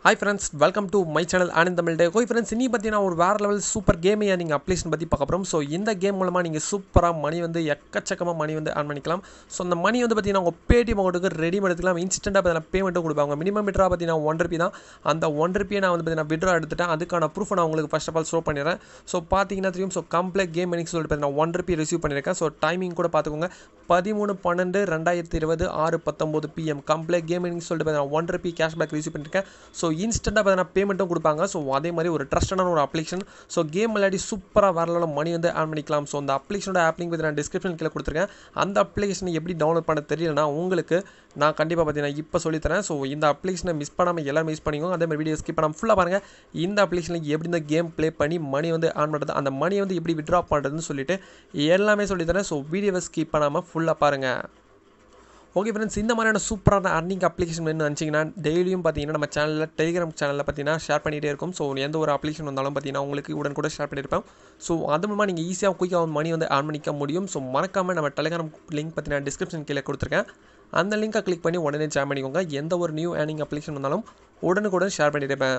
hi friends welcome to my channel Anand Tamil டே ஹோய் friends இனி பார்த்தீங்கன்னா ஒரு வேறு லெவல் சூப்பர் கேமையாக நீங்கள் அப்ளிகேஷன் பற்றி பார்க்க போகிறோம் ஸோ இந்த கேம் மூலமாக நீங்கள் சூப்பராக மணி வந்து எக்கச்சக்கமாக மணி வந்து ஆன் பண்ணிக்கலாம் ஸோ அந்த மணி வந்து பார்த்தீங்கன்னா உங்கள் பேடிஎம் அக்கௌண்ட்டுக்கு ரெடி எடுத்துக்கலாம் இன்ஸ்டண்ட்டாக பார்த்தீங்கன்னா பேமெண்ட்டும் கொடுப்பாங்க மினிமம் விட்ரா பார்த்தீங்கன்னா ஒன் ருபி தான் அந்த ஒன் ருபியை நான் வந்து பார்த்தீங்கன்னா விட்ரா எடுத்துட்டேன் அதுக்கான ப்ரூஃப் நான் உங்களுக்கு ஃபஸ்ட் ஆஃப் ஆல் ஷோ பண்ணிடுறேன் ஸோ பார்த்தீங்கன்னா தெரியும் ஸோ கம்ப்ளீட் கேம் எனக்கு சொல்லிட்டு பார்த்தீங்கன்னா ஒன் ருபி ரிசீவ் பண்ணியிருக்கேன் ஸோ டைமிங் கூட பார்த்துக்கோங்க பதிமூணு பன்னெண்டு ரெண்டாயிரத்தி இருபது ஆறு பத்தொம்போது பிஎம் கம்ப்ளீட் கேம் எனக்கு சொல்லிட்டு பார்த்தீங்கன்னா ஒன் ருபி கேஷ்பேக் ரிசீவ் பண்ணியிருக்கேன் ஸோ இன்ஸ்டண்ட்டாக பார்த்தீங்கன்னா பேமெண்ட்டும் கொடுப்பாங்க ஸோ அதே மாதிரி ஒரு ட்ரஸ்டான ஒரு அப்ளிகேஷன் ஸோ கேம் விளையாடி சூப்பராக வரலாம் மணி வந்து ஆன் பண்ணிக்கலாம் ஸோ அந்த அப்ளிகேஷனோட ஆப் லிங்க் பற்றி நான் டிஸ்கிரிப்ஷன் கீழே கொடுத்துருக்கேன் அந்த அப்ளிகேஷனை எப்படி டவுன்லோட் பண்ண தெரியலனா உங்களுக்கு நான் கண்டிப்பாக பார்த்தீங்கன்னா இப்போ சொல்லித்தரேன் ஸோ இந்த அப்ளிகேஷனை மிஸ் பண்ணாமல் எல்லாரும் மிஸ் பண்ணிக்கோங்க அதே மாதிரி வீடியோ ஸ்கிப் பண்ணாமல் ஃபுல்லாக பாருங்கள் இந்த அப்ளிகேஷனில் எப்படி இந்த கேம் ப்ளே பண்ணி மணி வந்து ஆன் பண்ணுறது அந்த மணியை வந்து எப்படி விட்ரா பண்ணுறதுன்னு சொல்லிட்டு எல்லாமே சொல்லித்தரேன் ஸோ வீடியோவை ஸ்கிப் பண்ணாமல் ஃபுல்லாக பாருங்கள் ஓகே ஃப்ரெண்ட்ஸ் இந்த மாதிரியான சூப்பரான அர்னிங் அப்ளிகேஷன் வேணும்னு நினச்சிங்கன்னா டெய்லியும் பார்த்தீங்கன்னா நம்ம சேனலில் டெலிகிராம் சேனலில் பார்த்தீங்கன்னா ஷேர் பண்ணிகிட்டே இருக்கும் ஸோ எந்த ஒரு அப்ளிகேஷன் வந்தாலும் பார்த்தீங்கன்னா உங்களுக்கு உடன் கூட ஷேர் பண்ணியிருப்பேன் ஸோ அது மூலமாக நீங்கள் ஈஸியாக குயிக்காக மணி வந்து ஆன் பண்ணிக்க முடியும் ஸோ மறக்காமல் நம்ம டெலிகிராம் லிங்க் பார்த்தீங்கன்னா டிஸ்கிரிப்ஷன் கீழே கொடுத்துருக்கேன் அந்த லிங்கை கிளிக் பண்ணி உடனே ஜாயின் பண்ணிக்கோங்க எந்த ஒரு நியூ ஏர்னிங் அப்ளிகேஷன் வந்தாலும் உடனுக்குடன் ஷேர் பண்ணியிருப்பேன்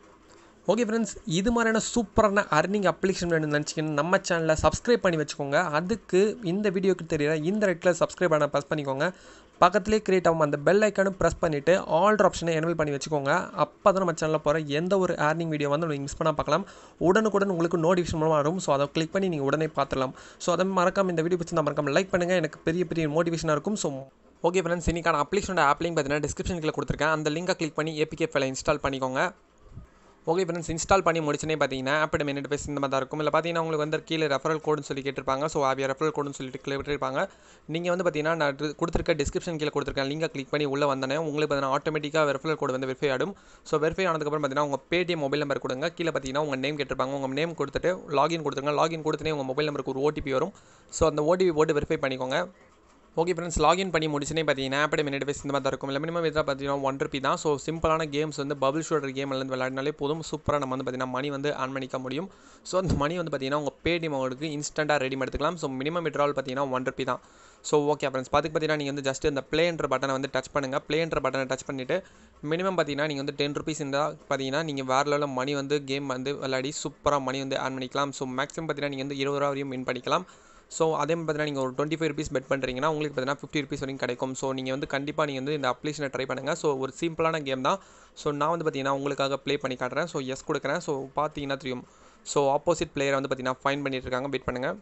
ஓகே ஃப்ரெண்ட்ஸ் இது மாதிரியான சூப்பரான அர்னிங் அப்ளிகேஷன் வேணும்னு நினச்சிங்கன்னா நம்ம சேனலை சப்ஸ்கிரைப் பண்ணி வச்சுக்கோங்க அதுக்கு இந்த வீடியோக்கு தெரியல இந்த ரெட்டில் சப்ஸ்கிரைப் பண்ண ப்ரெஸ் பண்ணிக்கோங்க பக்கத்துலேயே கிரியேட் ஆகும் அந்த பெல் ஐக்கானும் ப்ரெஸ் பண்ணிவிட்டு ஆல்ட்ரு ஆப்ஷனை எனபிள் பண்ணி வச்சுக்கோங்க அப்போ தான் நம்ம சேனலில் போகிற எந்த ஒரு ஏர்னிங் வீடியோ வந்து நீங்கள் மிஸ் பண்ணால் பார்க்கலாம் உடனுக்குடன் உங்களுக்கு நோட்டிஃபிகேஷன் மூலமாக வரும் ஸோ அதை கிளிக் பண்ணி நீங்கள் உடனே பார்த்துடலாம் ஸோ அதை மறக்காம இந்த வீடியோ பிடிச்சி மறக்காம லைக் பண்ணுங்கள் எனக்கு பெரிய பெரிய மோட்டிவேஷனாக இருக்கும் ஸோ ஓகே ஃப்ரெண்ட்ஸ் இன்னைக்கான அப்ளிகேஷனோட ஆப் லிங்க் பார்த்தீங்கன்னா டிஸ்கிரிப்ஷனில் கொடுத்துருக்கேன் அந்த லிங்கை கிளிக் பண்ணி ஏபிகே ஃபைலை இன்ஸ்டால் பண்ணிக்கோங்க ஓகே ஃப்ரெண்ட்ஸ் இன்ஸ்டால் பண்ணி முடிச்சுனே பார்த்தீங்கன்னா ஆப்போட மினிட் பேஸ் இந்த மாதிரி தான் இருக்கும் இல்லை பார்த்தீங்கன்னா உங்களுக்கு வந்து கீழே ரெஃபரல் கோடுன்னு சொல்லி கேட்டிருப்பாங்க ஸோ ஆவிய ரெஃபரல் கோடுன்னு சொல்லிட்டு கேட்டிருப்பாங்க நீங்கள் வந்து பார்த்தீங்கன்னா நான் கொடுத்துருக்க டிஸ்கிரிப்ஷன் கீழே கொடுத்துருக்கேன் லிங்கை கிளிக் பண்ணி உள்ளே வந்தனே உங்களுக்கு பார்த்தீங்கன்னா ஆட்டோமேட்டிக்காக ரெஃபரல் கோடு வந்து வெரிஃபை ஆடும் ஸோ வெரிஃபை ஆனதுக்கப்புறம் பார்த்தீங்கன்னா உங்கள் பேடிஎம் மொபைல் நம்பர் கொடுங்க கீழே பார்த்தீங்கன்னா உங்கள் நேம் கேட்டிருப்பாங்க உங்கள் நேம் கொடுத்துட்டு லாகின் கொடுத்துருங்க லாகின் கொடுத்துனே உங்கள் மொபைல் நம்பருக்கு ஒரு ஓடிபி வரும் ஸோ அந்த ஓடிபி போட்டு வெரிஃபை பண்ணிக்கோங்க ஓகே ஃப்ரெண்ட்ஸ் லாகின் பண்ணி முடிச்சுனே பார்த்தீங்கன்னா ஆப்படி மினிட் பேஸ் இந்த மாதிரி தான் இருக்கும் இல்லை மினிமம் இதாக பார்த்தீங்கன்னா ஒன் ருபி தான் ஸோ சிம்பிளான கேம்ஸ் வந்து பபிள் ஷூட்டர் கேம்லேருந்து விளையாடினாலே போதும் சூப்பராக நம்ம வந்து பார்த்தீங்கன்னா மணி வந்து ஆன் பண்ணிக்க முடியும் ஸோ அந்த மணி வந்து பார்த்தீங்கன்னா உங்கள் பேடிஎம் அவங்களுக்கு இன்ஸ்டண்ட்டாக ரெடி எடுத்துக்கலாம் ஸோ மினிமம் விட்ரால் பார்த்தீங்கன்னா ஒன் ருபி தான் ஸோ ஓகே ஃப்ரெண்ட்ஸ் பார்த்துக்கு பார்த்தீங்கன்னா நீங்கள் வந்து ஜஸ்ட் இந்த ப்ளேன்ற பட்டனை வந்து டச் பண்ணுங்கள் ப்ளேன்ற பட்டனை டச் பண்ணிவிட்டு மினிமம் பார்த்தீங்கன்னா நீங்கள் வந்து டென் ருபீஸ் இருந்தால் பார்த்தீங்கன்னா நீங்கள் வேறு லெவலில் மணி வந்து கேம் வந்து விளையாடி சூப்பராக மணி வந்து ஆன் பண்ணிக்கலாம் ஸோ மேக்ஸிமம் பார்த்தீங்கன்னா நீங்கள் வந்து இருபது ரூபா வரையும் வின் பண்ணிக்கலாம் ஸோ அதே மாதிரி பார்த்தீங்கன்னா நீங்கள் ஒரு டுவெண்ட்டி ஃபைவ் ருபீஸ் பெட் பண்ணுறீங்கன்னா உங்களுக்கு பார்த்தீங்கன்னா ஃபிஃப்டி ருபீஸ் வரைக்கும் கிடைக்கும் ஸோ நீங்கள் வந்து கண்டிப்பாக நீங்கள் வந்து இந்த அப்ளிகேஷனை ட்ரை பண்ணுங்கள் ஸோ ஒரு சிம்பிளான கேம் தான் ஸோ நான் வந்து பார்த்தீங்கன்னா உங்களுக்காக ப்ளே பண்ணி காட்டுறேன் ஸோ எஸ் கொடுக்குறேன் ஸோ பார்த்தீங்கன்னா தெரியும் ஸோ ஆப்போசிட் பிளேயரை வந்து பார்த்தீங்கன்னா ஃபைன் பண்ணிட்டு இருக்காங்க வெயிட் பண்ணுங்கள்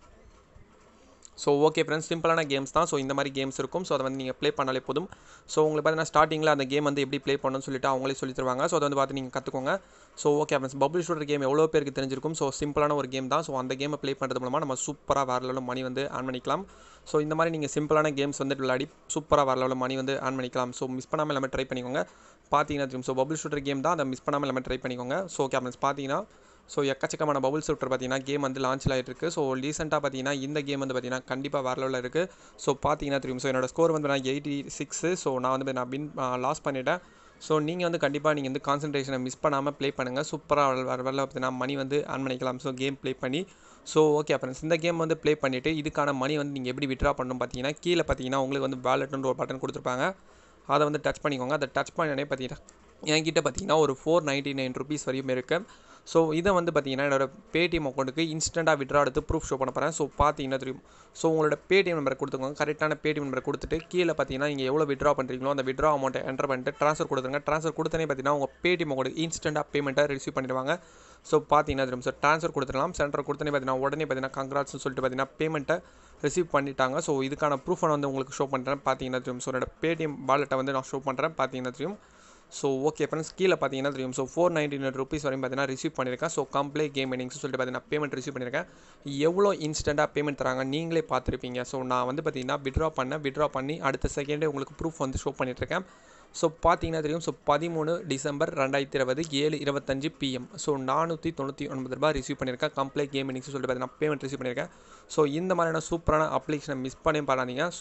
ஸோ ஓகே ஃப்ரெண்ட்ஸ் சிம்பிளான கேம்ஸ் தான் ஸோ இந்த மாதிரி கேம்ஸ் இருக்கும் ஸோ அதை வந்து நீங்கள் ப்ளே பண்ணாலே போதும் ஸோ உங்களுக்கு பார்த்தீங்கன்னா ஸ்டார்டிங்கில் அந்த கேம் வந்து எப்படி ப்ளே பண்ணணும்னு சொல்லிட்டு அவங்களே சொல்லி தருவாங்க ஸோ அதை வந்து பார்த்து நீங்கள் கற்றுக்கோங்க so okay friends bubble shooter game எவ்வளோ பேருக்கு தெரிஞ்சிருக்கும் ஸோ சிம்பிளான ஒரு கேம் தான் ஸோ அந்த கேமை ப்ளே பண்ணுறது மூலமாக நம்ம சூப்பராக வேறு லெவலில் மணி வந்து ஆன் பண்ணிக்கலாம் ஸோ இந்த மாதிரி நீங்கள் சிம்பிளான கேம்ஸ் வந்து விளையாடி சூப்பராக வேறு லெவலில் மணி வந்து ஆன் பண்ணிக்கலாம் ஸோ மிஸ் பண்ணாமல் எல்லாமே ட்ரை பண்ணிக்கோங்க பார்த்தீங்கன்னா தெரியும் ஸோ பபுள் ஷூட்டர் கேம் தான் அதை மிஸ் பண்ணாமல் எல்லாமே ட்ரை பண்ணிக்கோங்க ஸோ ஓகே ஃப்ரெண்ட்ஸ் பார்த்தீங்கன்னா ஸோ எக்கச்சக்கமான பபுள் ஷூட்டர் பார்த்தீங்கன்னா கேம் வந்து லான்ச் ஆகிட்டு இருக்குது ஸோ ரீசெண்டாக பார்த்தீங்கன்னா இந்த கேம் வந்து பார்த்தீங்கன்னா கண்டிப்பாக வேறு லெவலில் இருக்குது ஸோ பார்த்தீங்கன்னா தெரியும் ஸோ என்னோட ஸ்கோர் வந்து நான் எயிட்டி சிக்ஸு ஸோ நான் வந்து நான் வின் லாஸ் பண்ணிட்டேன் ஸோ நீங்கள் வந்து கண்டிப்பாக நீங்கள் வந்து கான்சன்ட்ரேஷனை மிஸ் பண்ணாமல் ப்ளே பண்ணுங்கள் சூப்பராக வர வரல பார்த்தீங்கன்னா மணி வந்து ஆன் பண்ணிக்கலாம் ஸோ கேம் ப்ளே பண்ணி ஸோ ஓகே ஃப்ரெண்ட்ஸ் இந்த கேம் வந்து ப்ளே பண்ணிவிட்டு இதுக்கான மணி வந்து நீங்கள் எப்படி விட்ரா பண்ணணும் பார்த்தீங்கன்னா கீழே பார்த்தீங்கன்னா உங்களுக்கு வந்து வேலெட்னு ஒரு பட்டன் கொடுத்துருப்பாங்க அதை வந்து டச் பண்ணிக்கோங்க அதை டச் பண்ணனே பார்த்தீங்கன்னா என்கிட்ட பார்த்தீங்கன்னா ஒரு ஃபோர் நைன்ட்டி நைன் ருபீஸ் வரையும் இருக்குது ஸோ இதை வந்து பார்த்தீங்கன்னா என்னோட பேடிஎம் அக்கௌண்ட்டுக்கு இன்ஸ்டண்ட்டாக விட்ரா எடுத்து ப்ரூஃப் ஷோ பண்ண போகிறேன் ஸோ பார்த்தீங்கன்னா தெரியும் ஸோ உங்களோட பேடிஎம் நம்பரை கொடுத்துக்கோங்க கரெக்டான பேடிஎம் நம்பரை கொடுத்துட்டு கீழே பார்த்தீங்கன்னா நீங்கள் எவ்வளோ விட்ரா பண்ணுறீங்களோ அந்த விட்ரா அமௌண்ட்டை என்டர் பண்ணிட்டு ட்ரான்ஸ்ஃபர் கொடுத்துருங்க ட்ரான்ஸ்ஃபர் கொடுத்தனே பார்த்தீங்கன்னா உங்கள் பேடிஎம் அக்கௌண்ட் இன்ஸ்டண்ட்டாக பேமெண்ட்டை ரிசீவ் பண்ணிடுவாங்க ஸோ பார்த்தீங்கன்னா தெரியும் ஸோ ட்ரான்ஸ்ஃபர் கொடுத்துடலாம் சென்டர் கொடுத்தனே பார்த்தீங்கன்னா உடனே பார்த்தீங்கன்னா கங்க்ராட்ஸ்னு சொல்லிட்டு பார்த்தீங்கன்னா பேமெண்ட்டை ரிசீவ் பண்ணிட்டாங்க ஸோ இதுக்கான ப்ரூஃபை வந்து உங்களுக்கு ஷோ பண்ணுறேன் பார்த்தீங்கன்னா தெரியும் ஸோ என்னோட பேடிஎம் வாலெட்டை வந்து நான் ஷோ பண்ணுறேன் பார்த்தீங்கன்னா தெரியும் ஸோ ஓகே ஃப்ரெண்ட்ஸ் கீழே பார்த்தீங்கன்னா தெரியும் so four ninety nine rupees வரையும் பார்த்தீங்கன்னா ரிசீவ் பண்ணியிருக்கேன் ஸோ கம்ப்ளே கேம் இன்னிங்ஸ் சொல்லிட்டு பார்த்தீங்கன்னா பேமெண்ட் ரிசீவ் பண்ணியிருக்கேன் எவ்வளோ இன்ஸ்டண்ட்டாக பேமெண்ட் தராங்க நீங்களே பார்த்துருப்பீங்க ஸோ நான் வந்து பார்த்தீங்கன்னா விட்ரா பண்ணேன் விட்ரா பண்ணி அடுத்த செகண்டே உங்களுக்கு ப்ரூஃப் வந்து ஷோ பண்ணிட்டுருக்கேன் ஸோ பார்த்தீங்கன்னா தெரியும் ஸோ பதிமூணு டிசம்பர் ரெண்டாயிரத்தி இருபது ஏழு இருபத்தஞ்சு பிஎம் ஸோ நானூற்றி தொண்ணூற்றி ஒன்பது ரூபாய் ரிசீவ் பண்ணியிருக்கேன் கம்ப்ளே கேம் இன்னிங்ஸ் சொல்லிட்டு பார்த்தீங்கன்னா பேமெண்ட் ரிசீவ் பண்ணியிருக்கேன் ஸோ இந்த மாதிரியான சூப்பரான அப்ளிகேஷனை மிஸ் பண்ணி பாடாதீங்க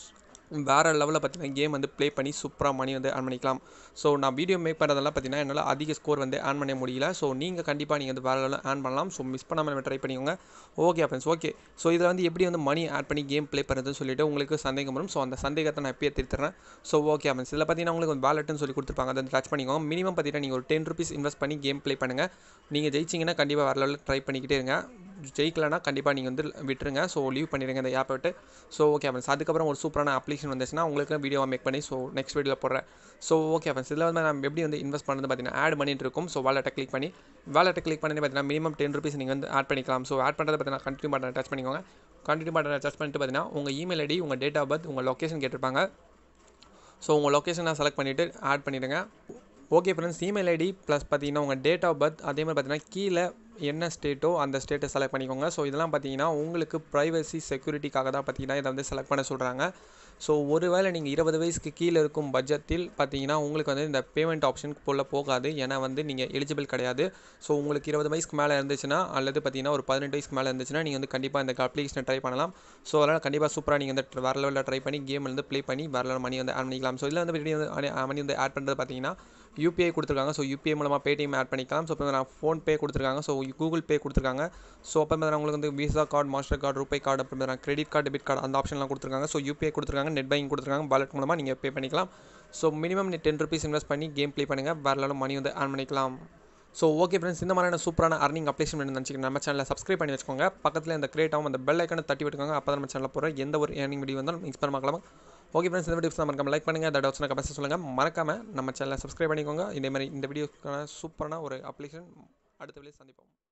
வேறு லெவலில் பார்த்தீங்கன்னா கேம் வந்து ப்ளே பண்ணி சூப்பராக மணி வந்து ஆன் பண்ணிக்கலாம் ஸோ நான் வீடியோ மேக் பண்ணுறதெல்லாம் பார்த்தீங்கன்னா என்னால் அதிக ஸ்கோர் வந்து ஆன் பண்ண முடியல ஸோ நீங்கள் கண்டிப்பாக நீங்கள் வந்து வேறு லெவலில் ஆன் பண்ணலாம் ஸோ மிஸ் பண்ணாமல் ட்ரை பண்ணிக்கோங்க ஓகே ஃப்ரெண்ட்ஸ் ஓகே ஸோ இதில் வந்து எப்படி வந்து மணி ஆட் பண்ணி கேம் ப்ளே பண்ணுறதுன்னு சொல்லிட்டு உங்களுக்கு சந்தேகம் வரும் ஸோ அந்த சந்தேகத்தை நான் எப்பயே திருத்துறேன் ஸோ ஓகே ஃப்ரெண்ட்ஸ் இதில் பார்த்தீங்கன்னா உங்களுக்கு ஒரு வேலட்னு சொல்லி கொடுத்துருப்பாங்க அதை டச் பண்ணிக்கோங்க மினிமம் பார்த்தீங்கன்னா நீங்கள் ஒரு டென் ருபீஸ் இன்வெஸ்ட் பண்ணி கேம் ப்ளே பண்ணுங்கள் நீங்கள் ஜெயிச்சிங்கன்னா கண்டிப்பாக வேறு லெவலில் ட்ரை பண்ணிக்கிட்டே இருங்க ஜெயிக்கலனா கண்டிப்பாக நீங்கள் வந்து விட்டுருங்க ஸோ லீவ் பண்ணிடுங்க இந்த ஆப்பை விட்டு ஸோ ஓகே ஃப்ரெண்ட்ஸ் அதுக்கப்புறம் ஒரு சூப்பரான அப்ளிகேஷன் வந்துச்சுன்னா உங்களுக்கு வீடியோவாக மேக் பண்ணி ஸோ நெக்ஸ்ட் வீடியோவில் போடுறேன் ஸோ ஓகே ஃப்ரெண்ட்ஸ் இதில் வந்து நம்ம எப்படி வந்து இன்வெஸ்ட் பண்ணுறது பார்த்தீங்கன்னா ஆட் பண்ணிட்டு இருக்கும் ஸோ வாலெட்டை கிளிக் பண்ணி வாலெட்டை கிளிக் பண்ணி பார்த்தீங்கன்னா மினிமம் டென் ருபீஸ் நீங்கள் வந்து ஆட் பண்ணிக்கலாம் ஸோ ஆட் பண்ணுறது பார்த்தீங்கன்னா கண்டினியூ பட்டன் டச் பண்ணிக்கோங்க கண்டினியூ பட்டன் டச் பண்ணிட்டு பார்த்தீங்கன்னா உங்கள் இமெயில் ஐடி உங்கள் டேட் ஆஃப் பர்த் உங்கள் லொக்கேஷன் கேட்டிருப்பாங்க ஸோ உங்கள் லொக்கேஷனை செலக்ட் பண்ணிவிட்டு ஆட் பண்ணிவிடுங்க okay friends email ID plus பார்த்தீங்கன்னா உங்கள் டேட் ஆஃப் பர்த் அதே மாதிரி பார்த்தீங்கன்னா கீழே என்ன ஸ்டேட்டோ அந்த ஸ்டேட்டை செலக்ட் பண்ணிக்கோங்க ஸோ இதெல்லாம் பார்த்தீங்கன்னா உங்களுக்கு ப்ரைவசி செக்யூரிட்டிக்காக தான் பார்த்தீங்கன்னா இதை வந்து செலக்ட் பண்ண சொல்கிறாங்க ஸோ ஒருவேளை நீங்கள் இருபது வயசுக்கு கீழே இருக்கும் பட்ஜெட்டில் பார்த்தீங்கன்னா உங்களுக்கு வந்து இந்த பேமெண்ட் ஆப்ஷனுக்கு போல போகாது ஏன்னா வந்து நீங்கள் எலிஜிபிள் கிடையாது ஸோ உங்களுக்கு இருபது வயசுக்கு மேலே இருந்துச்சுன்னா அல்லது பார்த்தீங்கன்னா ஒரு பதினெட்டு வயசுக்கு மேலே இருந்துச்சுன்னா நீங்கள் வந்து கண்டிப்பாக இந்த அப்ளிகேஷனை ட்ரை பண்ணலாம் ஸோ அதனால் கண்டிப்பாக சூப்பராக நீங்கள் வந்து வேறு லெவலில் ட்ரை பண்ணி கேம் வந்து ப்ளே பண்ணி வேறு லெவல் மணி வந்து ஆட் பண்ணிக்கலாம் ஸோ இதில் வந்து எப்படி வந்து மணி வந்து ஆட் பண்ணுறது பார்த்தீங்கன்னா யூபிஐ கொடுத்துருக்காங்க ஸோ யூபிஐ மூலமாக பேடிஎம் ஆட் பண்ணிக்கலாம் ஸோ இப்போ நான் ஃபோன்பே கொடுத்துருக்காங்க ஸோ கூகுள் பே கொடுத்துருக்காங்க ஸோ அப்போ வந்து உங்களுக்கு வந்து Visa card Mastercard RuPay card அப்புறம் கிரெடிட் கார்டு டெபிட் கார்டு அந்த ஆப்ஷன்லாம் கொடுத்துருக்காங்க ஸோ யூபிஐ கொடுத்துருக்காங்க நெட் பேங்கிங் கொடுத்துருக்காங்க வாலெட் மூலமாக நீங்கள் பே பண்ணிக்கலாம் ஸோ மினிமம் நீ டென் ருபீஸ் இன்வெஸ்ட் பண்ணி கேம் ப்ளே பண்ணுங்கள் வேறு லெவலில் மணி வந்து ஆன் பண்ணிக்கலாம் ஸோ ஓகே ஃப்ரெண்ட்ஸ் இந்த மாதிரியான சூப்பரான அர்னிங் அப்ளிகேஷன் வேணும் நினச்சிக்கணும் நம்ம சேனலில் சப்ஸ்கிரைப் பண்ணி வச்சுக்கோங்க பக்கத்தில் இந்த கிரியேட் ஆகும் அந்த பெல் ஐக்கனை தட்டி விட்டுக்கோங்க அப்போ தான் நம்ம சேனலில் போகிற எந்த ஒரு ஏர்னிங் வீடியோ வந்தாலும் மிஸ் பண்ண பார்க்கலாம் ஓகே ஃப்ரெண்ட்ஸ் இந்த வீடியோஸ் மறக்காம லைக் பண்ணுங்கள் அந்த டவுட்ஸ்னா கமெண்ட்ஸ் சொல்லுங்கள் மறக்காமல் நம்ம சேனலை சப்ஸ்கிரைப் பண்ணிக்கோங்க இதே மாதிரி இந்த வீடியோக்கான சூப்பரான ஒரு அப்ளிகேஷன் அடுத்த வீடியோ சந்திப்போம்